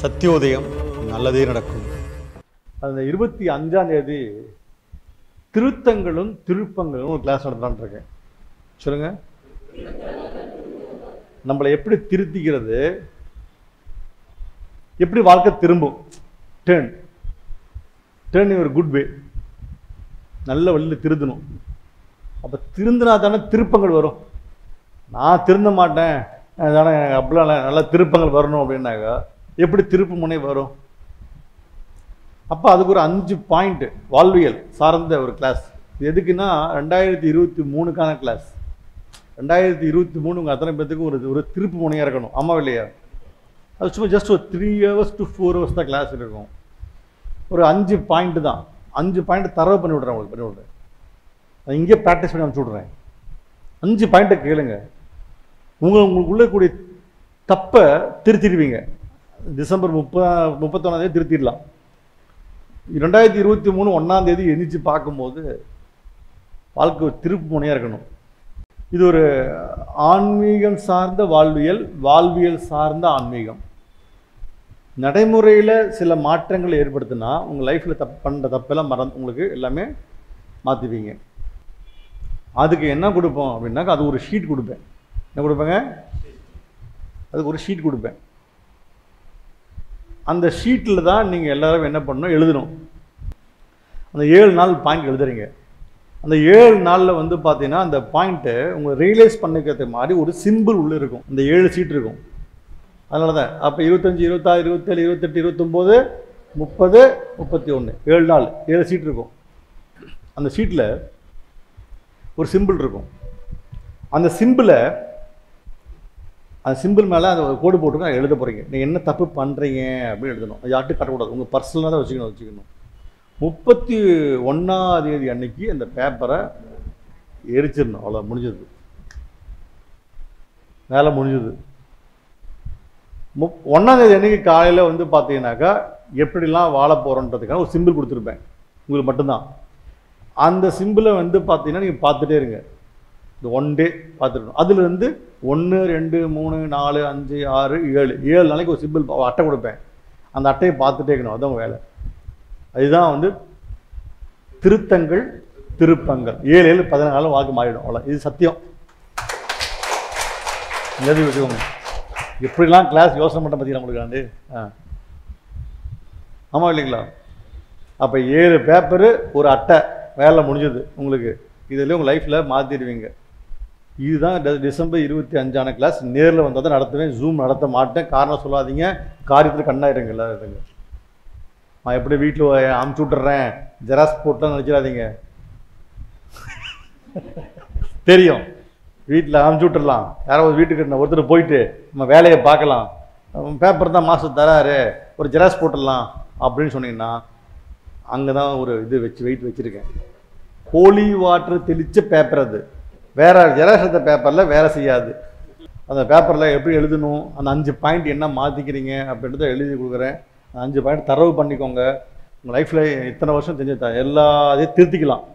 சத்தியோதயம் நல்லதே நடக்கும் அந்த இருபத்தி அஞ்சாம் தேதி திருத்தங்களும் திருப்பங்களும் ஒரு கிளாஸ் நடத்தலான்னு இருக்கேன் சொல்லுங்க நம்மளை எப்படி திருத்திக்கிறது எப்படி வாழ்க்கை திரும்பும் டேர்ன் டேர்ன் ஒரு குட் வே நல்ல வழியில் திருந்தணும் அப்போ திருந்தினா தானே திருப்பங்கள் வரும் நான் திருந்த மாட்டேன் தானே அப்படிலாம் இல்லை. நல்ல திருப்பங்கள் வரணும் அப்படின்னாக்கா எப்படி திருப்பு முனை வரும் அப்போ அதுக்கு ஒரு அஞ்சு பாயிண்ட் வாழ்வியல் சார்ந்த ஒரு கிளாஸ் இது எதுக்குன்னா ரெண்டாயிரத்தி இருபத்தி மூணுக்கான கிளாஸ் ரெண்டாயிரத்தி இருபத்தி மூணு உங்கள் அத்தனை பேர்த்துக்கும் ஒரு ஒரு திருப்பு முனையாக இருக்கணும் ஆமாம் இல்லையா அது சும்மா ஜஸ்ட் ஒரு three hours to four hours தான் கிளாஸ் இருக்கும் ஒரு அஞ்சு பாயிண்ட் தான் அஞ்சு பாயிண்ட் தரவு பண்ணி விட்றேன் உங்களுக்கு பண்ணி விட்றேன் நான் இங்கே ப்ராக்டிஸ் பண்ணி அனுப்பிச்சி விட்றேன் அஞ்சு பாயிண்ட்டை கேளுங்க உங்கள் உங்களுக்குள்ள கூடிய தப்பை திருத்திடுவீங்க டிசம்பர் முப்பதா முப்பத்தொன்னாந்தேதி திருத்திடலாம் ரெண்டாயிரத்தி இருபத்தி மூணு ஒன்றாம் தேதி எந்திரிச்சு பார்க்கும்போது வாழ்க்கை ஒரு திருப்பு முனையாக இருக்கணும் இது ஒரு ஆன்மீகம் சார்ந்த வாழ்வியல் வாழ்வியல் சார்ந்த ஆன்மீகம் நடைமுறையில் சில மாற்றங்களை ஏற்படுத்தினா உங்கள் லைஃப்பில் தப்பு பண்ணுற தப்பெல்லாம் மறந்து உங்களுக்கு எல்லாமே மாற்றுவீங்க அதுக்கு என்ன கொடுப்போம் அப்படின்னாக்கா அது ஒரு ஷீட் கொடுப்பேன் என்ன கொடுப்பேங்க அதுக்கு ஒரு ஷீட் கொடுப்பேன் அந்த ஷீட்டில் தான் நீங்கள் எல்லாரும் என்ன பண்ணணும் எழுதணும் அந்த ஏழு நாள் பாயிண்ட் எழுதுறீங்க அந்த ஏழு நாளில் வந்து பார்த்தீங்கன்னா அந்த பாயிண்ட்டை உங்கள் ரியலைஸ் பண்ணிக்கிறது மாதிரி ஒரு சிம்பிள் உள்ளே இருக்கும் இந்த ஏழு சீட் இருக்கும் அதனால தான் அப்போ இருபத்தஞ்சி இருபத்தாறு இருபத்தேழு இருபத்தெட்டு இருபத்தொம்போது முப்பது முப்பத்தி ஒன்று ஏழு நாள் ஏழு சீட் இருக்கும் அந்த சீட்டில் ஒரு சிம்பிள் இருக்கும் அந்த சிம்பிளை அந்த சிம்பிள் மேலே அந்த ஒரு கோடு போட்டுருக்கோம் எழுத போகிறீங்க நீங்கள் என்ன தப்பு பண்ணுறீங்க அப்படின்னு எழுதணும் அது யார்ட்டும் கட்டக்கூடாது உங்கள் பர்சனலாக தான் வச்சுக்கணும் வச்சுக்கணும் முப்பத்தி ஒன்றாம் தேதி அன்னைக்கு அந்த பேப்பரை எரிச்சிடணும் அவ்வளோ முடிஞ்சது வேலை முடிஞ்சது முப் ஒன்றாம் தேதி அன்னைக்கு காலையில் வந்து பார்த்தீங்கன்னாக்கா எப்படிலாம் வாழ போகிறோன்றதுக்கான ஒரு சிம்பிள் கொடுத்துருப்பேன் உங்களுக்கு மட்டும்தான் அந்த சிம்பிளை வந்து பார்த்தீங்கன்னா நீங்கள் பார்த்துட்டே இருங்க இந்த ஒன் டே பார்த்துருக்கணும் அதில் வந்து ஒன்று ரெண்டு மூணு நாலு அஞ்சு ஆறு ஏழு ஏழு நாளைக்கு ஒரு சிம்பிள் அட்டை கொடுப்பேன் அந்த அட்டையை பார்த்துட்டே இருக்கணும் அதான் உங்க வேலை அதுதான் வந்து திருத்தங்கள் திருப்பங்கள் ஏழு ஏழு பதினாலு வாக்கு மாறிடும் அவ்வளோ இது சத்தியம் எழுதி வச்சுக்கோங்க எப்படிலாம் கிளாஸ் யோசனை பண்ண பார்த்தீங்களா உங்களுக்கு ஆண்டு ஆ ஆமாம் இல்லைங்களா அப்போ ஏழு பேப்பரு ஒரு அட்டை வேலை முடிஞ்சது உங்களுக்கு இதில் உங்கள் லைஃப்பில் மாற்றிடுவீங்க இதுதான் டி- டிசம்பர் இருபத்தி அஞ்சான கிளாஸ் நேரில் வந்தால் தான் நடத்துவேன் ஜூம் நடத்த மாட்டேன் காரணம் சொல்லாதீங்க காரியத்தில் கண்ணாயிருங்க எல்லாரும் இருங்க நான் எப்படி வீட்டில் அமுச்சு விட்டுறேன் ஜெராக்ஸ் போட்டுலாம் நினச்சிடாதீங்க தெரியும் வீட்டில் அமுச்சு விட்டுறலாம் யாராவது வீட்டுக்கு நான் ஒருத்தர் போயிட்டு நம்ம வேலையை பார்க்கலாம் பேப்பர் தான் மாதம் தராரு ஒரு ஜெராக்ஸ் போட்டுடலாம் அப்படின்னு சொன்னீங்கன்னா அங்கே தான் ஒரு இது வச்சு வெயிட் வச்சுருக்கேன் ஹோலி வாட்டர் தெளித்த பேப்பர் அது வேற ஜெராக்ஸ் எடுத்த பேப்பரில் வேலை செய்யாது அந்த பேப்பரில் எப்படி எழுதணும் அந்த அஞ்சு பாயிண்ட் என்ன மாற்றிக்கிறீங்க அப்படின்றத எழுதி கொடுக்குறேன் அந்த அஞ்சு பாயிண்ட் தரவு பண்ணிக்கோங்க உங்கள் லைஃப்பில் இத்தனை வருஷம் தெரிஞ்சு எல்லாத்தையும் திருத்திக்கலாம்